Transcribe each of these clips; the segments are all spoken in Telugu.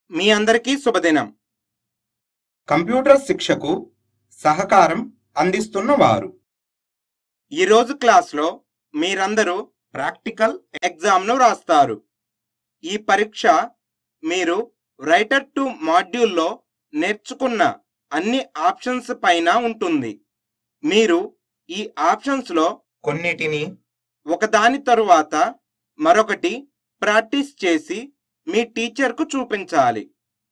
మీ అందరికీ శుభదినం కంప్యూటర్ శిక్షకు సహకారం అందిస్తున్న వారు ఈరోజు క్లాస్లో మీరందరూ ప్రాక్టికల్ ఎగ్జామ్ను రాస్తారు ఈ పరీక్ష మీరు రైటర్ టు మాడ్యూల్లో నేర్చుకున్న అన్ని ఆప్షన్స్ పైన ఉంటుంది మీరు ఈ ఆప్షన్స్లో కొన్నిటిని ఒకదాని తరువాత మరొకటి ప్రాక్టీస్ చేసి మీ టీచర్కు చూపించాలి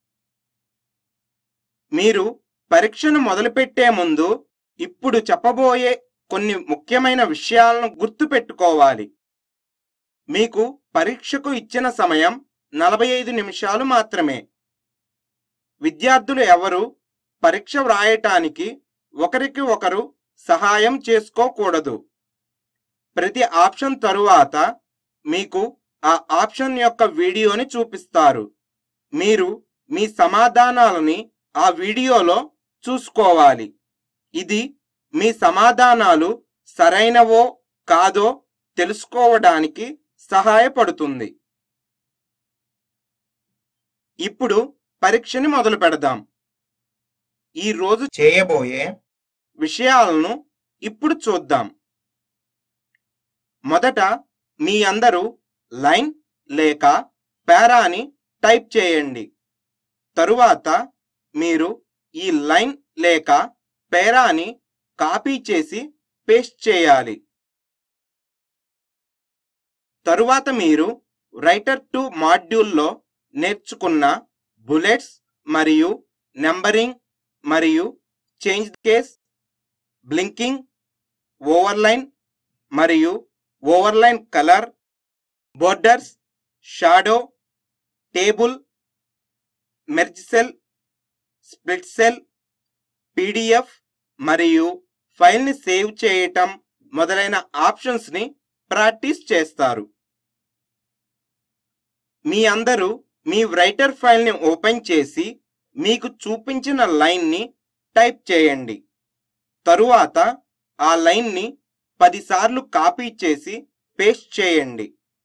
మీరు పరీక్షను మొదలుపెట్టే ముందు ఇప్పుడు చెప్పబోయే కొన్ని ముఖ్యమైన విషయాలను గుర్తుపెట్టుకోవాలి మీకు పరీక్షకు ఇచ్చిన సమయం నలభై ఐదు నిమిషాలు మాత్రమే విద్యార్థులు ఎవరు పరీక్ష వ్రాయటానికి ఒకరికి ఒకరు సహాయం చేసుకోకూడదు ప్రతి ఆప్షన్ తరువాత మీకు ఆ ఆప్షన్ యొక్క వీడియోని చూపిస్తారు మీరు మీ సమాధానాలని ఆ వీడియోలో చూసుకోవాలి ఇది మీ సమాధానాలు సరైనవో కాదో తెలుసుకోవడానికి సహాయపడుతుంది ఇప్పుడు పరీక్షని మొదలు పెడదాం ఈ రోజు చేయబోయే విషయాలను ఇప్పుడు చూద్దాం మొదట మీ అందరూ లైన్ లేక పారాని టైప్ చేయండి తరువాత మీరు ఈ లైన్ లేక పేరాని కాపీ చేసి పేస్ట్ చేయాలి తరువాత మీరు రైటర్ టు మాడ్యూల్లో నేర్చుకున్న బుల్లెట్స్ మరియు నెంబరింగ్ మరియు చేంజ్ కేస్ బ్లింకింగ్ ఓవర్లైన్ మరియు overline colour borders shadow table merge cell split cell PDF మరియు ఫైల్ని సేవ్ చేయటం మొదలైన ఆప్షన్స్ని ప్రాక్టీస్ చేస్తారు మీ అందరూ మీ రైటర్ ఫైల్ని ఓపెన్ చేసి మీకు చూపించిన లైన్ని టైప్ చేయండి తరువాత ఆ లైన్ని పదిసార్లు కాపీ చేసి పేస్ట్ చేయండి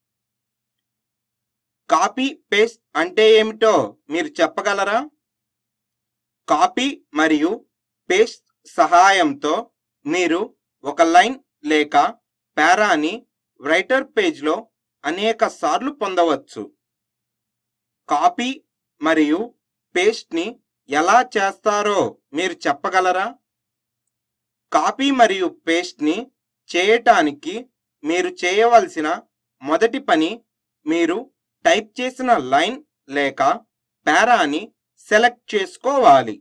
కాపీ పేస్ట్ అంటే ఏమిటో మీరు చెప్పగలరా కాపీ మరియు పేస్ట్ సహాయంతో మీరు ఒక లైన్ లేక పారాని రైటర్ పేజ్లో అనేక సార్లు పొందవచ్చు కాపీ మరియు పేస్ట్ని ఎలా చేస్తారో మీరు చెప్పగలరా కాపీ మరియు పేస్ట్ని చేయటానికి మీరు చేయవలసిన మొదటి పని మీరు టైప్ చేసిన లైన్ లేక పారాని సెలెక్ట్ చేసుకోవాలి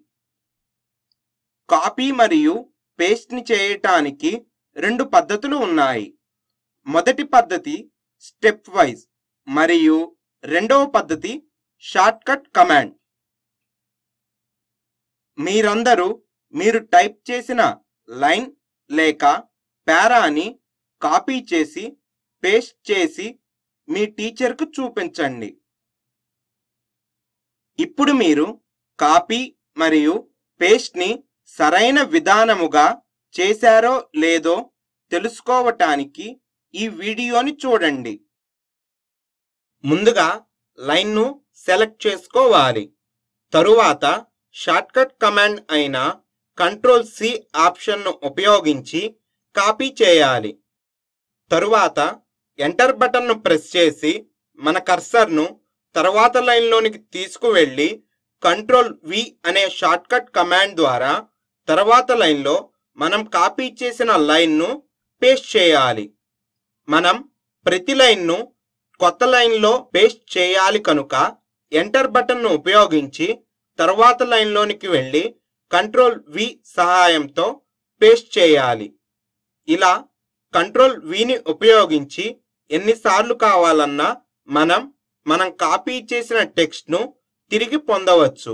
కాపీ మరియు పేస్ట్ని చేయటానికి రెండు పద్ధతులు ఉన్నాయి మొదటి పద్ధతి స్టెప్ వైజ్ మరియు రెండవ పద్ధతి షార్ట్కట్ కమాండ్ మీరందరూ మీరు టైప్ చేసిన లైన్ లేక పారాని కాపీ చేసి పేస్ట్ చేసి మీ టీచర్కు చూపించండి ఇప్పుడు మీరు కాపీ మరియు పేస్ట్ని సరైన విధానముగా చేశారో లేదో తెలుసుకోవటానికి ఈ వీడియోని చూడండి ముందుగా లైన్ను సెలెక్ట్ చేసుకోవాలి తరువాత షార్ట్కట్ కమాండ్ అయిన కంట్రోల్ సి ఆప్షన్ను ఉపయోగించి కాపీ చేయాలి తరువాత ఎంటర్ బటన్ను ప్రెస్ చేసి మన కర్సర్ను తర్వాత లైన్లోనికి తీసుకువెళ్ళి కంట్రోల్ వి అనే షార్ట్కట్ కమాండ్ ద్వారా తర్వాత లైన్లో మనం కాపీ చేసిన లైన్ను పేస్ట్ చేయాలి మనం ప్రతి లైన్ను కొత్త లైన్లో పేస్ట్ చేయాలి కనుక ఎంటర్ బటన్ను ఉపయోగించి తర్వాత లైన్లోనికి వెళ్ళి కంట్రోల్ వి సహాయంతో పేస్ట్ చేయాలి ఇలా కంట్రోల్ విని ఉపయోగించి ఎన్నిసార్లు కావాలన్నా మనం మనం కాపీ చేసిన టెక్స్ట్ను తిరిగి పొందవచ్చు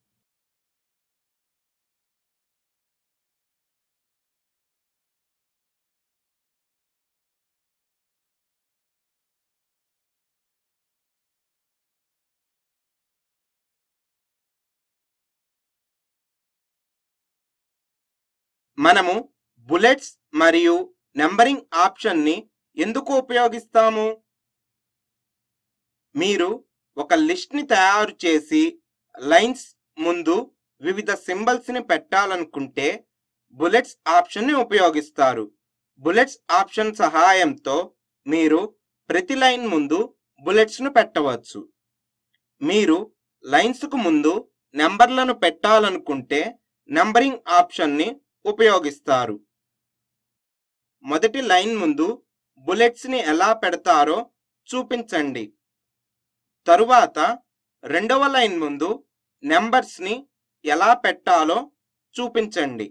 మనము బుల్లెట్స్ మరియు నెంబరింగ్ ఆప్షన్ని ఎందుకు ఉపయోగిస్తాము మీరు ఒక లిస్ట్ని తయారు చేసి లైన్స్ ముందు వివిధ సింబల్స్ ని పెట్టాలనుకుంటే బుల్లెట్స్ ఆప్షన్ ని ఉపయోగిస్తారు బుల్లెట్స్ ఆప్షన్ సహాయంతో మీరు ప్రతి లైన్ ముందు బుల్లెట్స్ ను పెట్టవచ్చు మీరు లైన్స్ కు ముందు నెంబర్లను పెట్టాలనుకుంటే నెంబరింగ్ ఆప్షన్ ని ఉపయోగిస్తారు మొదటి లైన్ ముందు బుల్లెట్స్ ని ఎలా పెడతారో చూపించండి తరువాత రెండవ లైన్ ముందు నెంబర్స్ ని ఎలా పెట్టాలో చూపించండి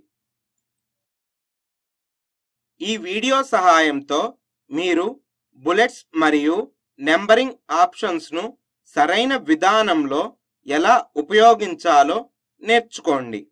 ఈ వీడియో సహాయంతో మీరు బుల్లెట్స్ మరియు నెంబరింగ్ ఆప్షన్స్ ను సరైన విధానంలో ఎలా ఉపయోగించాలో నేర్చుకోండి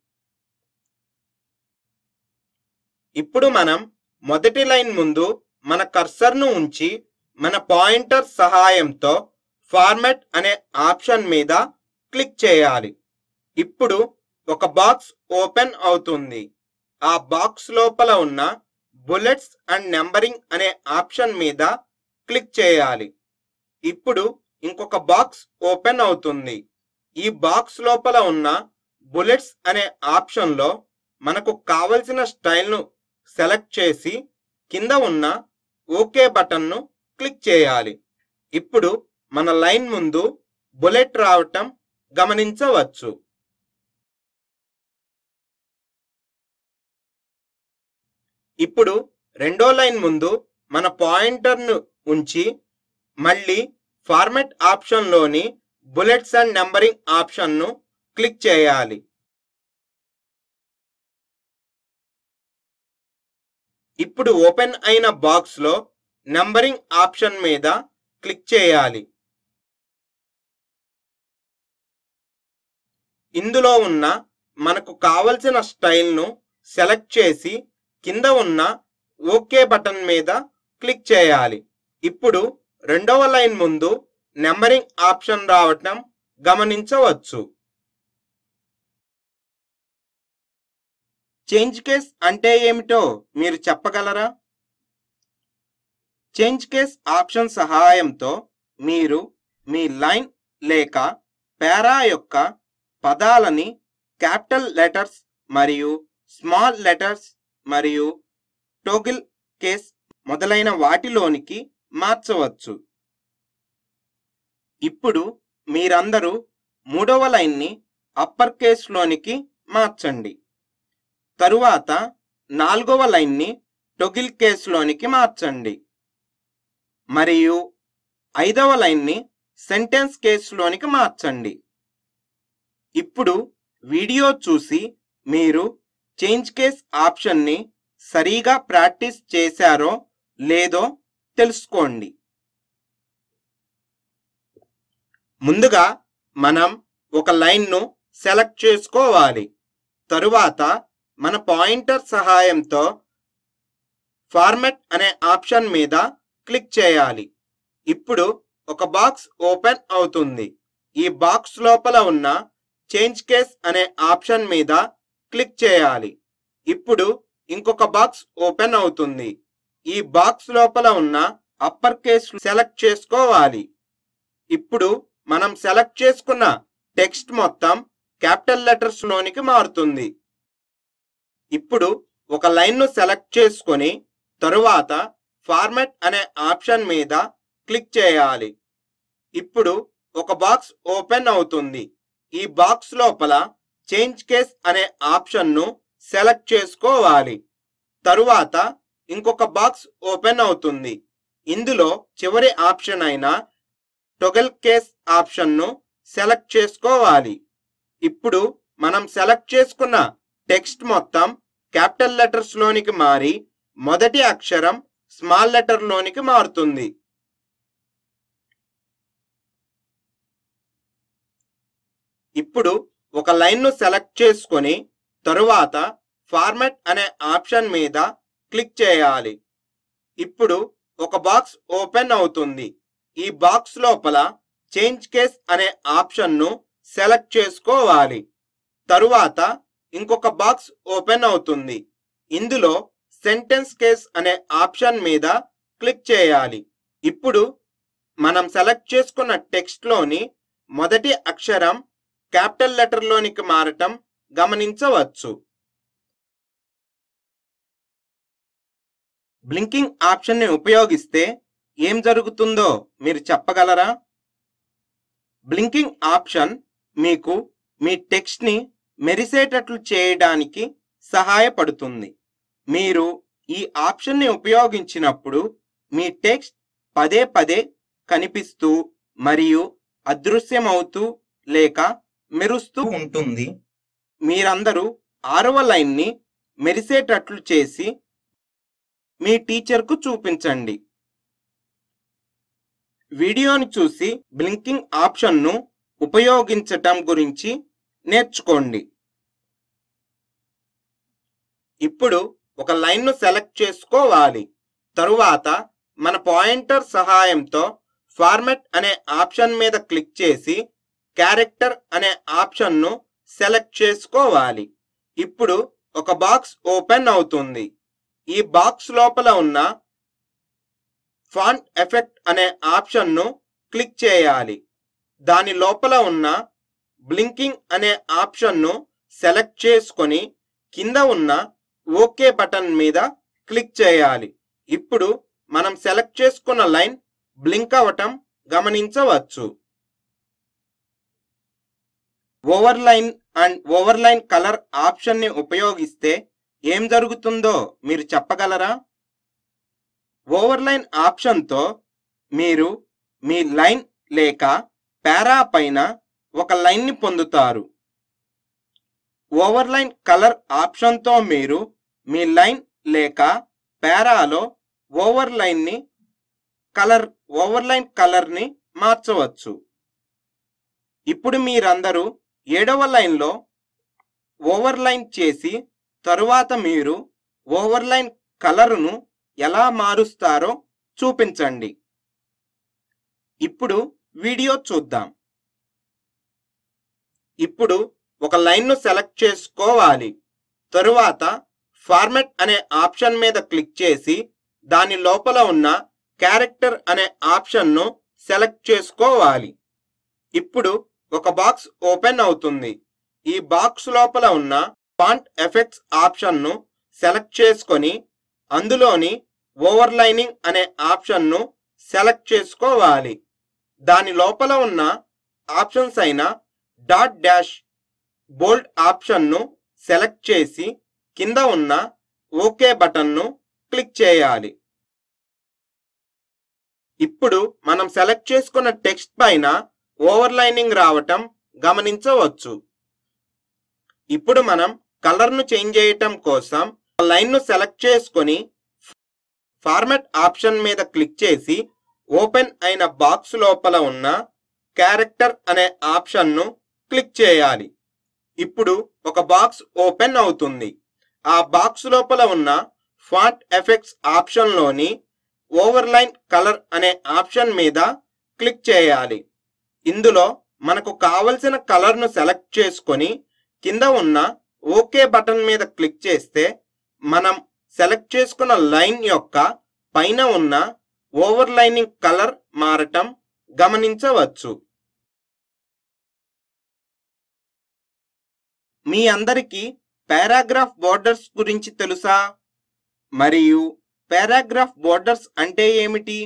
ఇప్పుడు మనం మొదటి లైన్ ముందు మన కర్సర్ను ఉంచి మన పాయింటర్ సహాయంతో ఫార్మాట్ అనే ఆప్షన్ మీద క్లిక్ చేయాలి ఇప్పుడు ఒక బాక్స్ ఓపెన్ అవుతుంది ఆ బాక్స్ లోపల ఉన్న బుల్లెట్స్ అండ్ నెంబరింగ్ అనే ఆప్షన్ మీద క్లిక్ చేయాలి ఇప్పుడు ఇంకొక బాక్స్ ఓపెన్ అవుతుంది ఈ బాక్స్ లోపల ఉన్న బుల్లెట్స్ అనే ఆప్షన్లో మనకు కావలసిన స్టైల్ను సెలెక్ట్ చేసి కింద ఉన్న ఓకే బటన్ను క్లిక్ చేయాలి ఇప్పుడు మన లైన్ ముందు బుల్లెట్ రావటం గమనించవచ్చు ఇప్పుడు రెండో లైన్ ముందు మన పాయింటర్ను ఉంచి మళ్ళీ ఫార్మెట్ ఆప్షన్లోని బుల్లెట్స్ అండ్ నెంబరింగ్ ఆప్షన్ను క్లిక్ చేయాలి ఇప్పుడు ఓపెన్ అయిన బాక్స్లో నంబరింగ్ ఆప్షన్ మీద క్లిక్ చేయాలి ఇందులో ఉన్న మనకు కావలసిన స్టైల్ను సెలెక్ట్ చేసి కింద ఉన్న ఓకే బటన్ మీద క్లిక్ చేయాలి ఇప్పుడు రెండవ లైన్ ముందు నెంబరింగ్ ఆప్షన్ రావటం గమనించవచ్చు చేంజ్ కేస్ అంటే ఏమిటో మీరు చెప్పగలరా చేంజ్ కేస్ ఆప్షన్ సహాయంతో మీరు మీ లైన్ లేక పేరా యొక్క పదాలని క్యాపిటల్ లెటర్స్ మరియు స్మాల్ లెటర్స్ మరియు టోగిల్ కేస్ మొదలైన వాటిలోనికి మార్చవచ్చు ఇప్పుడు మీరందరూ మూడవ లైన్ని అప్పర్ కేస్లోనికి మార్చండి తరువాత నాలుగవ లైన్ని టొగిల్ కేస్లోనికి మార్చండి మరియు ఐదవ లైన్ని సెంటెన్స్ కేసులోనికి మార్చండి ఇప్పుడు వీడియో చూసి మీరు చేంజ్ కేస్ ఆప్షన్ని సరిగా ప్రాక్టీస్ చేశారో లేదో తెలుసుకోండి ముందుగా మనం ఒక లైన్ను సెలెక్ట్ చేసుకోవాలి తరువాత మన పాయింటర్ సహాయంతో ఫార్మెట్ అనే ఆప్షన్ మీద క్లిక్ చేయాలి ఇప్పుడు ఒక బాక్స్ ఓపెన్ అవుతుంది ఈ బాక్స్ లోపల ఉన్న చేంజ్ కేస్ అనే ఆప్షన్ మీద క్లిక్ చేయాలి ఇప్పుడు ఇంకొక బాక్స్ ఓపెన్ అవుతుంది ఈ బాక్స్ లోపల ఉన్న అప్పర్ కేస్ సెలెక్ట్ చేసుకోవాలి ఇప్పుడు మనం సెలెక్ట్ చేసుకున్న టెక్స్ట్ మొత్తం క్యాపిటల్ లెటర్స్ లోనికి మారుతుంది ఇప్పుడు ఒక లైన్ను సెలెక్ట్ చేసుకొని తరువాత ఫార్మాట్ అనే ఆప్షన్ మీద క్లిక్ చేయాలి ఇప్పుడు ఒక బాక్స్ ఓపెన్ అవుతుంది ఈ బాక్స్ లోపల చేంజ్ కేస్ అనే ఆప్షన్ను సెలెక్ట్ చేసుకోవాలి తరువాత ఇంకొక బాక్స్ ఓపెన్ అవుతుంది ఇందులో చివరి ఆప్షన్ అయిన టొగల్ కేస్ ఆప్షన్ను సెలెక్ట్ చేసుకోవాలి ఇప్పుడు మనం సెలెక్ట్ చేసుకున్న టెక్స్ట్ మొత్తం క్యాపిటల్ లెటర్స్ లోనికి మారి మొదటి అక్షరం స్మాల్ లెటర్ లోనికి మారుతుంది ఇప్పుడు ఒక లైన్ను సెలెక్ట్ చేసుకొని తరువాత ఫార్మాట్ అనే ఆప్షన్ మీద క్లిక్ చేయాలి ఇప్పుడు ఒక బాక్స్ ఓపెన్ అవుతుంది ఈ బాక్స్ లోపల చేంజ్ కేస్ అనే ఆప్షన్ను సెలెక్ట్ చేసుకోవాలి తరువాత ఇంకొక బాక్స్ ఓపెన్ అవుతుంది ఇందులో సెంటెన్స్ కేస్ అనే ఆప్షన్ మీద క్లిక్ చేయాలి ఇప్పుడు మనం సెలెక్ట్ చేసుకున్న టెక్స్ట్లోని మొదటి అక్షరం క్యాపిటల్ లెటర్లోనికి మారటం గమనించవచ్చు బ్లింకింగ్ ఆప్షన్ని ఉపయోగిస్తే ఏం జరుగుతుందో మీరు చెప్పగలరా బ్లింకింగ్ ఆప్షన్ మీకు మీ టెక్స్ట్ని మెరిసేటట్లు చేయడానికి సహాయపడుతుంది మీరు ఈ ఆప్షన్ని ఉపయోగించినప్పుడు మీ టెక్స్ట్ పదే పదే కనిపిస్తూ మరియు అదృశ్యమవుతూ లేక మెరుస్తూ ఉంటుంది మీరందరూ ఆరవ లైన్ని మెరిసేటట్లు చేసి మీ టీచర్కు చూపించండి వీడియోని చూసి బ్లింకింగ్ ఆప్షన్ను ఉపయోగించటం గురించి నేర్చుకోండి ఇప్పుడు ఒక లైన్ను సెలెక్ట్ చేసుకోవాలి తరువాత మన పాయింటర్ సహాయంతో ఫార్మెట్ అనే ఆప్షన్ మీద క్లిక్ చేసి క్యారెక్టర్ అనే ఆప్షన్ను సెలెక్ట్ చేసుకోవాలి ఇప్పుడు ఒక బాక్స్ ఓపెన్ అవుతుంది ఈ బాక్స్ లోపల ఉన్న ఫాంట్ ఎఫెక్ట్ అనే ఆప్షన్ను క్లిక్ చేయాలి దాని లోపల ఉన్న బ్లింకింగ్ అనే ఆప్షన్ను సెలెక్ట్ చేసుకొని కింద ఉన్న ఓకే బటన్ మీద క్లిక్ చేయాలి ఇప్పుడు మనం సెలెక్ట్ చేసుకున్న లైన్ బ్లింక్ అవ్వటం గమనించవచ్చు ఓవర్లైన్ అండ్ ఓవర్లైన్ కలర్ ఆప్షన్ని ఉపయోగిస్తే ఏం జరుగుతుందో మీరు చెప్పగలరా ఓవర్లైన్ ఆప్షన్తో మీరు మీ లైన్ లేక పారా పైన ఒక లైన్ని పొందుతారు ఓవర్లైన్ కలర్ ఆప్షన్తో మీరు మీ లైన్ లేక పారాలో ఓవర్లైన్ని కలర్ ఓవర్లైన్ కలర్ని మార్చవచ్చు ఇప్పుడు మీరందరూ ఏడవ లైన్లో ఓవర్లైన్ చేసి తరువాత మీరు ఓవర్లైన్ కలరును ఎలా మారుస్తారో చూపించండి ఇప్పుడు వీడియో చూద్దాం ఇప్పుడు ఒక లైన్ను సెలెక్ట్ చేసుకోవాలి తరువాత ఫార్మెట్ అనే ఆప్షన్ మీద క్లిక్ చేసి దాని లోపల ఉన్న క్యారెక్టర్ అనే ఆప్షన్ను సెలెక్ట్ చేసుకోవాలి ఇప్పుడు ఒక బాక్స్ ఓపెన్ అవుతుంది ఈ బాక్స్ లోపల ఉన్న ఫాంట్ ఎఫెక్ట్స్ ఆప్షన్ను సెలెక్ట్ చేసుకొని అందులోని ఓవర్లైనింగ్ అనే ఆప్షన్ను సెలెక్ట్ చేసుకోవాలి దాని లోపల ఉన్న ఆప్షన్స్ అయిన డాట్ డాష్ బోల్డ్ ఆప్షన్ను సెలెక్ట్ చేసి కింద ఉన్న ఓకే బటన్ను క్లిక్ చేయాలి ఇప్పుడు మనం సెలెక్ట్ చేసుకున్న టెక్స్ట్ పైన ఓవర్లైనింగ్ రావటం గమనించవచ్చు ఇప్పుడు మనం కలర్ను చేంజ్ చేయటం కోసం లైన్ను సెలెక్ట్ చేసుకొని ఫార్మెట్ ఆప్షన్ మీద క్లిక్ చేసి ఓపెన్ అయిన బాక్స్ లోపల ఉన్న క్యారెక్టర్ అనే ఆప్షన్ను క్లిక్ చేయాలి ఇప్పుడు ఒక బాక్స్ ఓపెన్ అవుతుంది ఆ బాక్స్ లోపల ఉన్న ఫాంట్ ఎఫెక్ట్స్ ఆప్షన్లోని ఓవర్లైన్ కలర్ అనే ఆప్షన్ మీద క్లిక్ చేయాలి ఇందులో మనకు కావలసిన కలర్ను సెలెక్ట్ చేసుకొని కింద ఉన్న ఓకే బటన్ మీద క్లిక్ చేస్తే మనం సెలెక్ట్ చేసుకున్న లైన్ యొక్క పైన ఉన్న ఓవర్లైనింగ్ కలర్ మారటం గమనించవచ్చు మీ అందరికీ పారాగ్రాఫ్ బోర్డర్స్ గురించి తెలుసా మరియు పారాగ్రాఫ్ బోర్డర్స్ అంటే ఏమిటి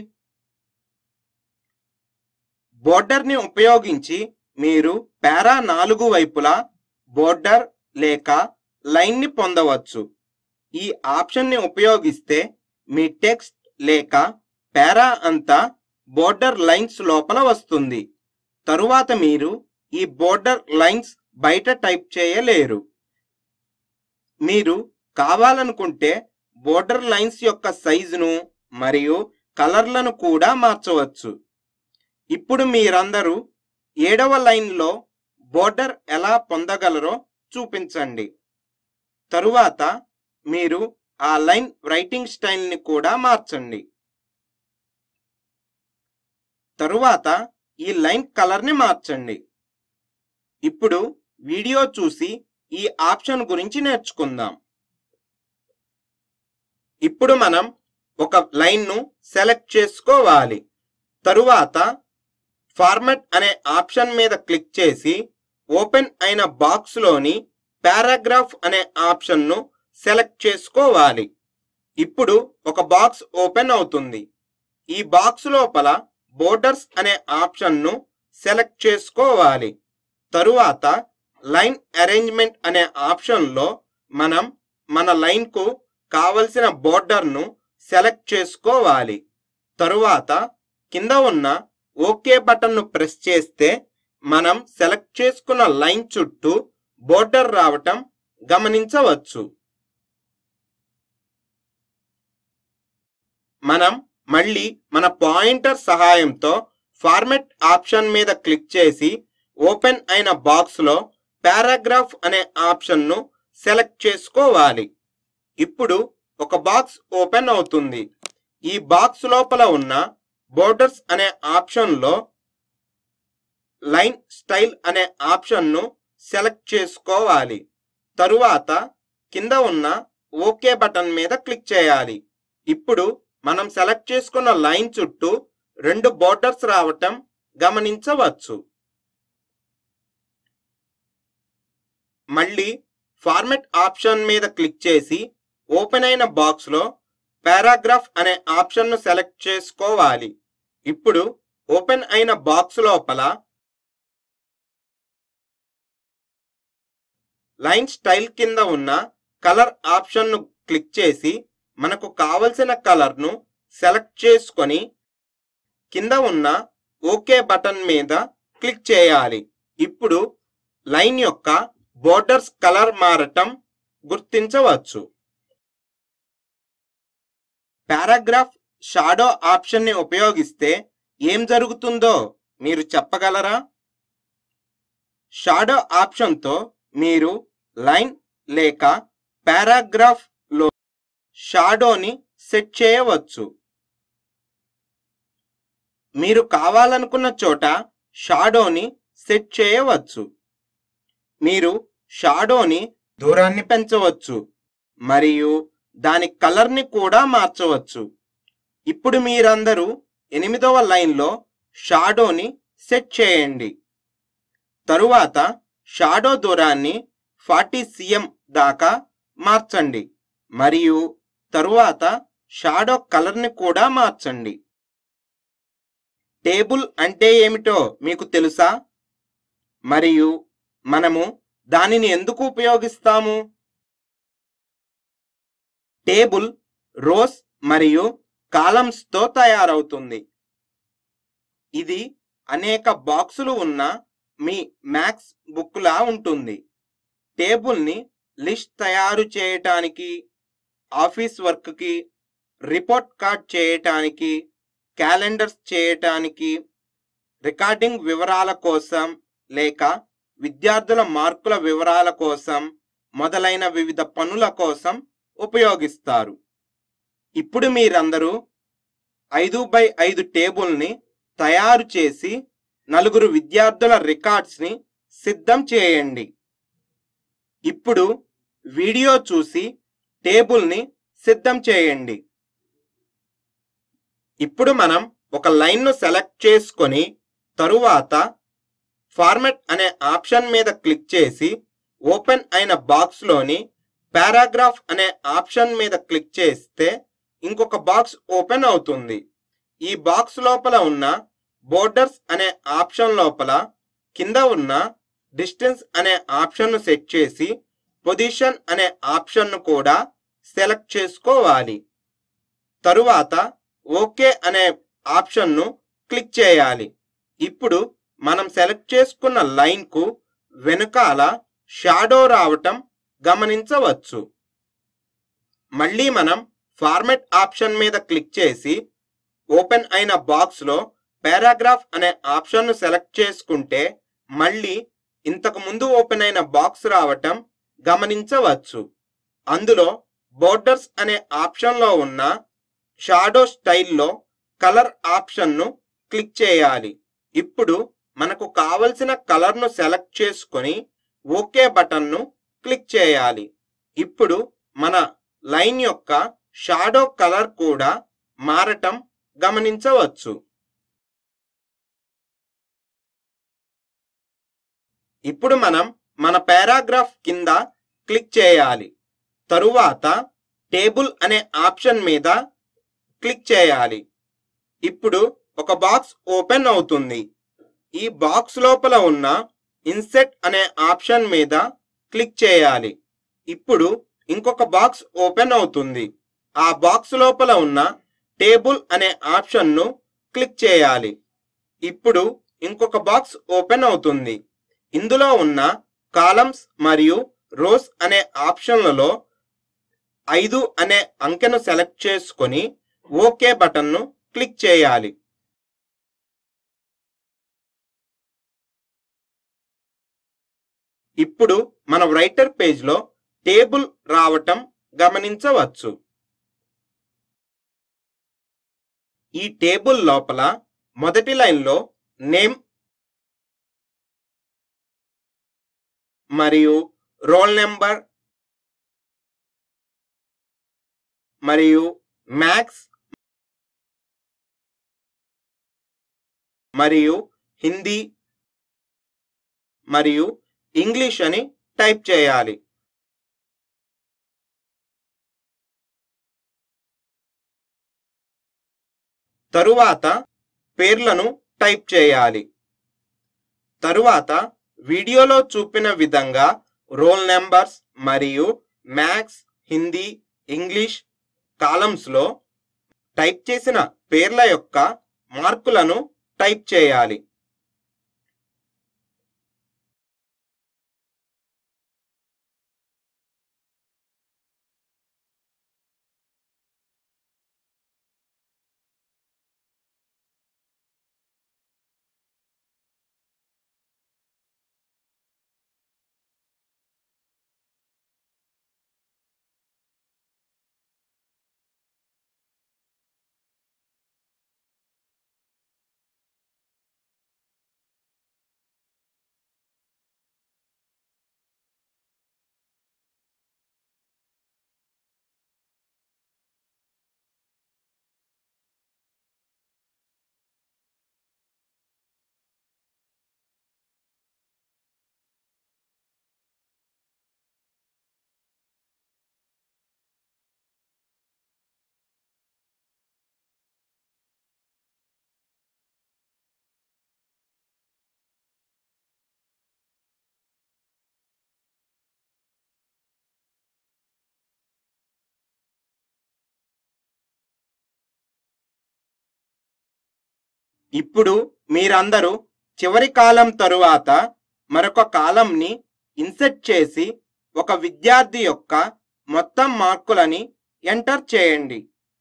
బోర్డర్ని ఉపయోగించి మీరు పారా నాలుగు వైపులా బోర్డర్ లేక లైన్ని పొందవచ్చు ఈ ఆప్షన్ని ఉపయోగిస్తే మీ టెక్స్ట్ లేక పారా అంతా బోర్డర్ లైన్స్ లోపల వస్తుంది తరువాత మీరు ఈ బోర్డర్ లైన్స్ బయట టైప్ చేయలేరు మీరు కావాలనుకుంటే బోర్డర్ లైన్స్ యొక్క సైజును మరియు కలర్లను కూడా మార్చవచ్చు ఇప్పుడు మీరందరూ ఏడవ లైన్లో బోర్డర్ ఎలా పొందగలరో చూపించండి తరువాత మీరు ఆ లైన్ రైటింగ్ స్టైల్ని కూడా మార్చండి తరువాత ఈ లైన్ కలర్ని మార్చండి ఇప్పుడు వీడియో చూసి ఈ ఆప్షన్ గురించి నేర్చుకుందాం ఇప్పుడు మనం ఒక లైన్ను సెలెక్ట్ చేసుకోవాలి తరువాత ఫార్మెట్ అనే ఆప్షన్ మీద క్లిక్ చేసి ఓపెన్ అయిన బాక్స్లోని పారాగ్రాఫ్ అనే ఆప్షన్ను సెలెక్ట్ చేసుకోవాలి ఇప్పుడు ఒక బాక్స్ ఓపెన్ అవుతుంది ఈ బాక్స్ లోపల బోర్డర్స్ అనే ఆప్షన్ను సెలెక్ట్ చేసుకోవాలి తరువాత లైన్ అరేంజ్మెంట్ అనే ఆప్షన్లో మనం మన లైన్కు కావలసిన బోర్డర్ను సెలెక్ట్ చేసుకోవాలి తరువాత కింద ఉన్న ఓకే బటన్ను ప్రెస్ చేస్తే మనం సెలెక్ట్ చేసుకున్న లైన్ చుట్టూ బోర్డర్ రావటం గమనించవచ్చు మనం మళ్ళీ మన పాయింటర్ సహాయంతో ఫార్మెట్ ఆప్షన్ మీద క్లిక్ చేసి ఓపెన్ అయిన బాక్స్లో పారాగ్రాఫ్ అనే ఆప్షన్ను సెలెక్ట్ చేసుకోవాలి ఇప్పుడు ఒక బాక్స్ ఓపెన్ అవుతుంది ఈ బాక్స్ లోపల ఉన్న బోర్డర్స్ అనే ఆప్షన్లో లైన్ స్టైల్ అనే ఆప్షన్ను సెలెక్ట్ చేసుకోవాలి తరువాత కింద ఉన్న ఓకే బటన్ మీద క్లిక్ చేయాలి ఇప్పుడు మనం సెలెక్ట్ చేసుకున్న లైన్ చుట్టూ రెండు బోర్డర్స్ రావటం గమనించవచ్చు మళ్ళీ ఫార్మెట్ ఆప్షన్ మీద క్లిక్ చేసి ఓపెన్ అయిన బాక్స్లో పారాగ్రాఫ్ అనే ఆప్షన్ను సెలెక్ట్ చేసుకోవాలి ఇప్పుడు ఓపెన్ అయిన బాక్స్ లోపల లైన్ స్టైల్ కింద ఉన్న కలర్ ఆప్షన్ను క్లిక్ చేసి మనకు కావలసిన కలర్ను సెలెక్ట్ చేసుకొని కింద ఉన్న ఓకే బటన్ మీద క్లిక్ చేయాలి ఇప్పుడు లైన్ యొక్క బోర్డర్స్ కలర్ మారటం గుర్తించవచ్చు పారాగ్రాఫ్ షాడో ఆప్షన్ని ఉపయోగిస్తే ఏం జరుగుతుందో మీరు చెప్పగలరా షాడో ఆప్షన్తో మీరు లైన్ లేక పారాగ్రాఫ్ లో షాడోని సెట్ చేయవచ్చు మీరు కావాలనుకున్న చోట షాడోని సెట్ చేయవచ్చు మీరు షాడోని దూరాన్ని పెంచవచ్చు మరియు దాని కలర్ని కూడా మార్చవచ్చు ఇప్పుడు మీరందరూ ఎనిమిదవ లైన్లో షాడోని సెట్ చేయండి తరువాత షాడో దూరాన్ని ఫార్టీ సిఎం దాకా మార్చండి మరియు తరువాత షాడో కలర్ని కూడా మార్చండి టేబుల్ అంటే ఏమిటో మీకు తెలుసా మరియు మనము దానిని ఎందుకు ఉపయోగిస్తాము టేబుల్ రోస్ మరియు కాలమ్స్తో తయారవుతుంది ఇది అనేక బాక్సులు ఉన్న మీ మ్యాథ్స్ బుక్లా ఉంటుంది టేబుల్ని లిస్ట్ తయారు చేయటానికి ఆఫీస్ వర్క్కి రిపోర్ట్ కార్డ్ చేయటానికి క్యాలెండర్స్ చేయటానికి రికార్డింగ్ వివరాల కోసం లేక విద్యార్థుల మార్కుల వివరాల కోసం మొదలైన వివిధ పనుల కోసం ఉపయోగిస్తారు ఇప్పుడు మీరందరూ ఐదు బై ఐదు టేబుల్ని తయారు చేసి నలుగురు విద్యార్థుల రికార్డ్స్ని సిద్ధం చేయండి ఇప్పుడు వీడియో చూసి టేబుల్ని సిద్ధం చేయండి ఇప్పుడు మనం ఒక లైన్ను సెలెక్ట్ చేసుకొని తరువాత ఫార్మెట్ అనే ఆప్షన్ మీద క్లిక్ చేసి ఓపెన్ అయిన బాక్స్లోని పారాగ్రాఫ్ అనే ఆప్షన్ మీద క్లిక్ చేస్తే ఇంకొక బాక్స్ ఓపెన్ అవుతుంది ఈ బాక్స్ లోపల ఉన్న బోర్డర్స్ అనే ఆప్షన్ లోపల కింద ఉన్న డిస్టెన్స్ అనే ఆప్షన్ను సెట్ చేసి పొజిషన్ అనే ఆప్షన్ను కూడా సెలెక్ట్ చేసుకోవాలి తరువాత ఓకే అనే ఆప్షన్ను క్లిక్ చేయాలి ఇప్పుడు మనం సెలెక్ట్ చేసుకున్న లైన్కు వెనుకాల షాడో రావటం గమనించవచ్చు మళ్ళీ మనం ఫార్మెట్ ఆప్షన్ మీద క్లిక్ చేసి ఓపెన్ అయిన బాక్స్లో పారాగ్రాఫ్ అనే ఆప్షన్ను సెలెక్ట్ చేసుకుంటే మళ్ళీ ఇంతకు ముందు ఓపెన్ అయిన బాక్స్ రావటం గమనించవచ్చు అందులో బోర్డర్స్ అనే ఆప్షన్లో ఉన్న షాడో స్టైల్లో కలర్ ఆప్షన్ను క్లిక్ చేయాలి ఇప్పుడు మనకు కావలసిన కలర్ను సెలెక్ట్ చేసుకొని ఓకే బటన్ను క్లిక్ చేయాలి ఇప్పుడు మన లైన్ యొక్క షాడో కలర్ కూడా మారటం గమనించవచ్చు ఇప్పుడు మనం మన పారాగ్రాఫ్ కింద క్లిక్ చేయాలి తరువాత టేబుల్ అనే ఆప్షన్ మీద క్లిక్ చేయాలి ఇప్పుడు ఒక బాక్స్ ఓపెన్ అవుతుంది ఈ బాక్స్ లోపల ఉన్న ఇన్సెట్ అనే ఆప్షన్ మీద క్లిక్ చేయాలి ఇప్పుడు ఇంకొక బాక్స్ ఓపెన్ అవుతుంది ఆ బాక్స్ లోపల ఉన్న టేబుల్ అనే ఆప్షన్ను క్లిక్ చేయాలి ఇప్పుడు ఇంకొక బాక్స్ ఓపెన్ అవుతుంది ఇందులో ఉన్న కాలమ్స్ మరియు రోస్ అనే ఆప్షన్లలో ఐదు అనే అంకెను సెలెక్ట్ చేసుకొని ఓకే బటన్ను క్లిక్ చేయాలి ఇప్పుడు మన రైటర్ పేజ్లో టేబుల్ రావటం గమనించవచ్చు ఈ టేబుల్ లోపల మొదటి లైన్లో నేమ్ మరియు రోల్ నెంబర్ మరియు మ్యాథ్స్ మరియు హిందీ మరియు ఇంగ్లీష్ అని టైప్ చేయాలి తరువాత పేర్లను టైప్ చేయాలి తరువాత వీడియోలో చూపిన విధంగా రోల్ నెంబర్స్ మరియు మ్యాథ్స్ హిందీ ఇంగ్లీష్ కాలమ్స్లో టైప్ చేసిన పేర్ల యొక్క మార్కులను టైప్ చేయాలి ఇప్పుడు మీరందరూ చివరి కాలం తరువాత మరొక కాలంని ఇన్సెట్ చేసి ఒక విద్యార్థి యొక్క మొత్తం మార్కులని ఎంటర్ చేయండి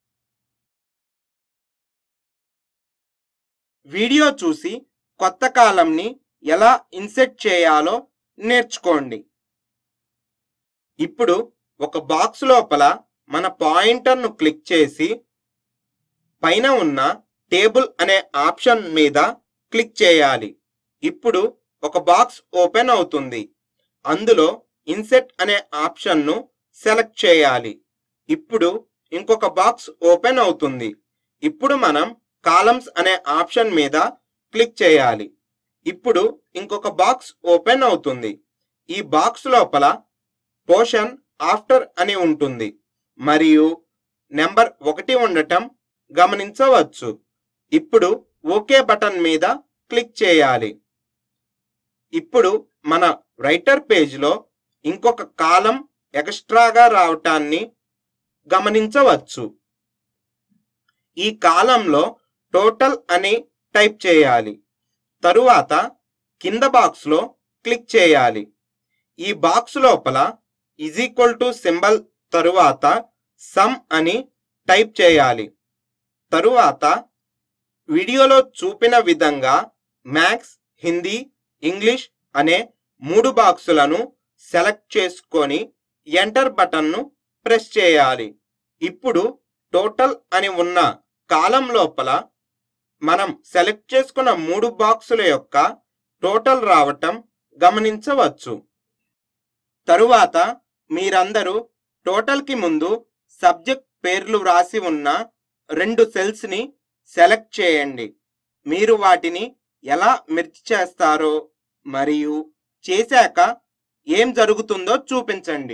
వీడియో చూసి కొత్త కాలంని ఎలా ఇన్సెట్ చేయాలో నేర్చుకోండి ఇప్పుడు ఒక బాక్స్ లోపల మన పాయింటర్ను క్లిక్ చేసి పైన ఉన్న టేబుల్ అనే ఆప్షన్ మీద క్లిక్ చేయాలి ఇప్పుడు ఒక బాక్స్ ఓపెన్ అవుతుంది అందులో ఇన్సెట్ అనే ఆప్షన్ను సెలెక్ట్ చేయాలి ఇప్పుడు ఇంకొక బాక్స్ ఓపెన్ అవుతుంది ఇప్పుడు మనం కాలమ్స్ అనే ఆప్షన్ మీద క్లిక్ చేయాలి ఇప్పుడు ఇంకొక బాక్స్ ఓపెన్ అవుతుంది ఈ బాక్స్ లోపల పోషన్ ఆఫ్టర్ అని ఉంటుంది మరియు నెంబర్ ఒకటి ఉండటం గమనించవచ్చు ఇప్పుడు ఓకే బటన్ మీద క్లిక్ చేయాలి ఇప్పుడు మన రైటర్ పేజ్లో ఇంకొక కాలం ఎక్స్ట్రాగా రావటాన్ని గమనించవచ్చు ఈ కాలంలో టోటల్ అని టైప్ చేయాలి తరువాత కింద బాక్స్లో క్లిక్ చేయాలి ఈ బాక్స్ లోపల ఈజ్ ఈక్వల్ టు సింబల్ తరువాత సమ్ అని టైప్ చేయాలి తరువాత వీడియోలో చూపిన విధంగా మ్యాథ్స్ హిందీ ఇంగ్లీష్ అనే మూడు బాక్సులను సెలెక్ట్ చేసుకొని ఎంటర్ బటన్ను ప్రెస్ చేయాలి ఇప్పుడు టోటల్ అని ఉన్న కాలం లోపల మనం సెలెక్ట్ చేసుకున్న మూడు బాక్సుల యొక్క టోటల్ రావటం గమనించవచ్చు తరువాత మీరందరూ టోటల్కి ముందు సబ్జెక్ట్ పేర్లు వ్రాసి ఉన్న రెండు సెల్స్ని సెలెక్ట్ చేయండి మీరు వాటిని ఎలా మెర్జ్ చేస్తారో మరియు చేశాక ఏం జరుగుతుందో చూపించండి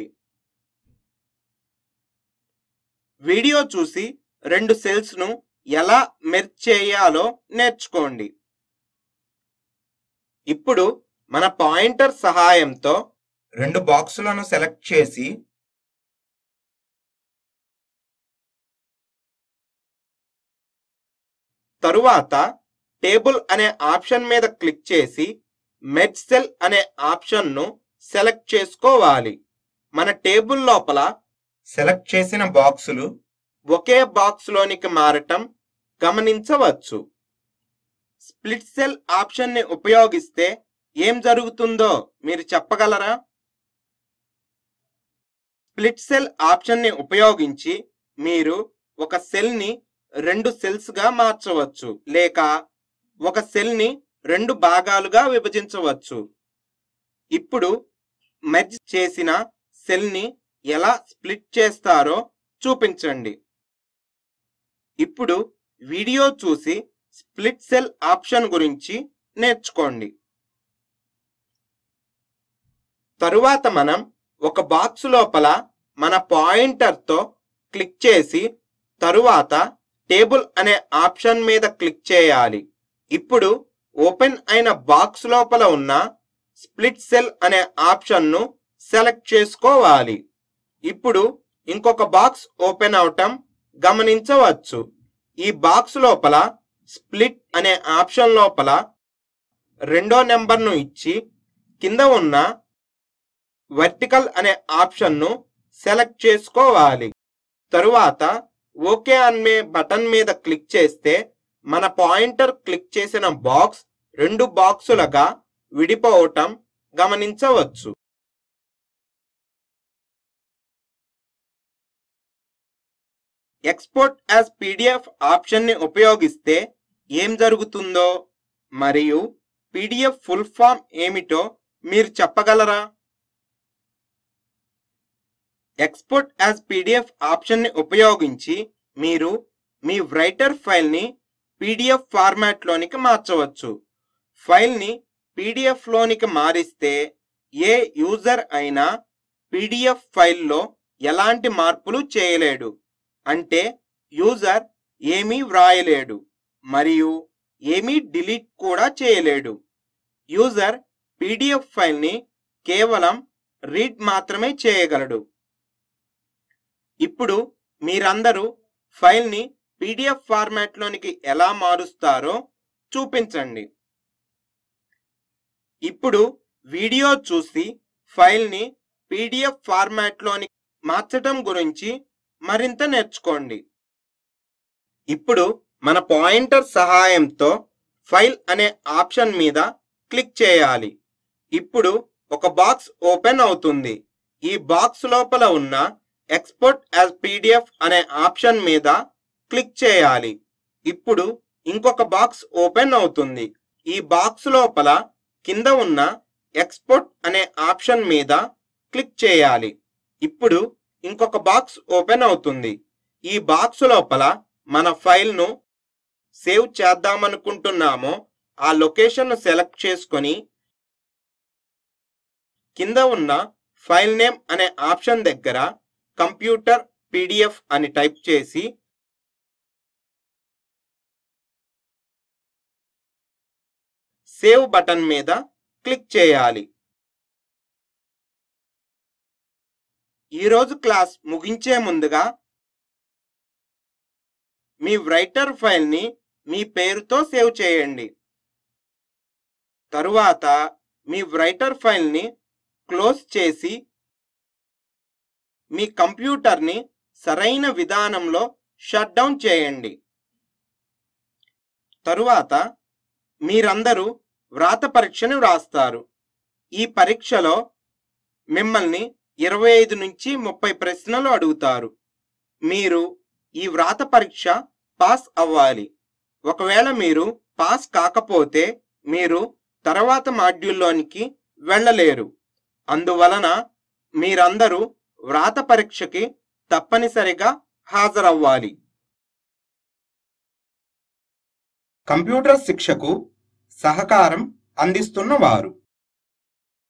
వీడియో చూసి రెండు సెల్స్ను ఎలా మెర్జ్ చేయాలో నేర్చుకోండి ఇప్పుడు మన పాయింటర్ సహాయంతో రెండు బాక్సులను సెలెక్ట్ చేసి తరువాత టేబుల్ అనే ఆప్షన్ మీద క్లిక్ చేసి మెర్జ్ సెల్ అనే ఆప్షన్ను సెలెక్ట్ చేసుకోవాలి మన టేబుల్ లోపల సెలెక్ట్ చేసిన బాక్సులు ఒకే బాక్స్లోనికి మారటం గమనించవచ్చు స్ప్లిట్ సెల్ ఆప్షన్ని ఉపయోగిస్తే ఏం జరుగుతుందో మీరు చెప్పగలరా స్ప్లిట్ సెల్ ఆప్షన్ని ఉపయోగించి మీరు ఒక సెల్ని రెండు సెల్స్గా మార్చవచ్చు లేక ఒక సెల్ని రెండు భాగాలుగా విభజించవచ్చు ఇప్పుడు మెర్జ్ చేసిన సెల్ని ఎలా స్ప్లిట్ చేస్తారో చూపించండి ఇప్పుడు వీడియో చూసి స్ప్లిట్ సెల్ ఆప్షన్ గురించి నేర్చుకోండి తరువాత మనం ఒక బాక్స్ లోపల మన పాయింటర్తో క్లిక్ చేసి తరువాత టేబుల్ అనే ఆప్షన్ మీద క్లిక్ చేయాలి ఇప్పుడు ఓపెన్ అయిన బాక్స్ లోపల ఉన్న స్ప్లిట్ సెల్ అనే ఆప్షన్ను సెలెక్ట్ చేసుకోవాలి ఇప్పుడు ఇంకొక బాక్స్ ఓపెన్ అవటం గమనించవచ్చు ఈ బాక్స్ లోపల స్ప్లిట్ అనే ఆప్షన్ లోపల రెండో నెంబర్ను ఇచ్చి కింద ఉన్న వర్టికల్ అనే ఆప్షన్ను సెలెక్ట్ చేసుకోవాలి తరువాత ఓకే అనే బటన్ మీద క్లిక్ చేస్తే మన పాయింటర్ క్లిక్ చేసిన బాక్స్ రెండు బాక్సులుగా విడిపోవటం గమనించవచ్చు ఎక్స్పోర్ట్ యాజ్ పీడిఎఫ్ ఆప్షన్ని ఉపయోగిస్తే ఏం జరుగుతుందో మరియు పీడిఎఫ్ ఫుల్ ఫామ్ ఏమిటో మీరు చెప్పగలరా ఎక్స్పోర్ట్ యాజ్ పీడిఎఫ్ ఆప్షన్ని ఉపయోగించి మీరు మీ రైటర్ ఫైల్ని పీడిఎఫ్ ఫార్మాట్లోనికి మార్చవచ్చు ఫైల్ని పీడిఎఫ్లోనికి మారిస్తే ఏ యూజర్ అయినా పీడిఎఫ్ ఫైల్లో ఎలాంటి మార్పులు చేయలేడు అంటే యూజర్ ఏమీ వ్రాయలేడు మరియు ఏమీ డిలీట్ కూడా చేయలేడు యూజర్ పీడిఎఫ్ ఫైల్ని కేవలం రీడ్ మాత్రమే చేయగలడు ఇప్పుడు మీరందరూ ఫైల్ని పీడిఎఫ్ ఫార్మాట్లోనికి ఎలా మారుస్తారో చూపించండి ఇప్పుడు వీడియో చూసి ఫైల్ని పీడిఎఫ్ ఫార్మాట్లోని మార్చటం గురించి మరింత నేర్చుకోండి ఇప్పుడు మన పాయింటర్ సహాయంతో ఫైల్ అనే ఆప్షన్ మీద క్లిక్ చేయాలి ఇప్పుడు ఒక బాక్స్ ఓపెన్ అవుతుంది ఈ బాక్స్ లోపల ఉన్న ఎక్స్పోర్ట్ యాజ్ పీడిఎఫ్ అనే ఆప్షన్ మీద క్లిక్ చేయాలి ఇప్పుడు ఇంకొక బాక్స్ ఓపెన్ అవుతుంది ఈ బాక్స్ లోపల కింద ఉన్న ఎక్స్పోర్ట్ అనే ఆప్షన్ మీద క్లిక్ చేయాలి ఇప్పుడు ఇంకొక బాక్స్ ఓపెన్ అవుతుంది ఈ బాక్స్ లోపల మన ఫైల్ను సేవ్ చేద్దామనుకుంటున్నామో ఆ లొకేషన్ను సెలెక్ట్ చేసుకొని కింద ఉన్న ఫైల్ నేమ్ అనే ఆప్షన్ దగ్గర కంప్యూటర్ పీడిఎఫ్ అని టైప్ చేసి సేవ్ బటన్ మీద క్లిక్ చేయాలి ఈరోజు క్లాస్ ముగించే ముందుగా మీ రైటర్ ఫైల్ని మీ పేరుతో సేవ్ చేయండి తరువాత మీ రైటర్ ఫైల్ని క్లోజ్ చేసి మీ కంప్యూటర్ని సరైన విధానంలో షట్ డౌన్ చేయండి తరువాత మీరందరూ వ్రాత పరీక్షను వ్రాస్తారు ఈ పరీక్షలో మిమ్మల్ని ఇరవై ఐదు నుంచి ముప్పై ప్రశ్నలు అడుగుతారు మీరు ఈ వ్రాత పరీక్ష పాస్ అవ్వాలి ఒకవేళ మీరు పాస్ కాకపోతే మీరు తర్వాత మాడ్యూల్లోనికి వెళ్ళలేరు అందువలన మీరందరూ వ్రాత పరీక్షకి తప్పనిసరిగా హాజరవ్వాలి కంప్యూటర్ శిక్షకు సహకారం అందిస్తున్న వారు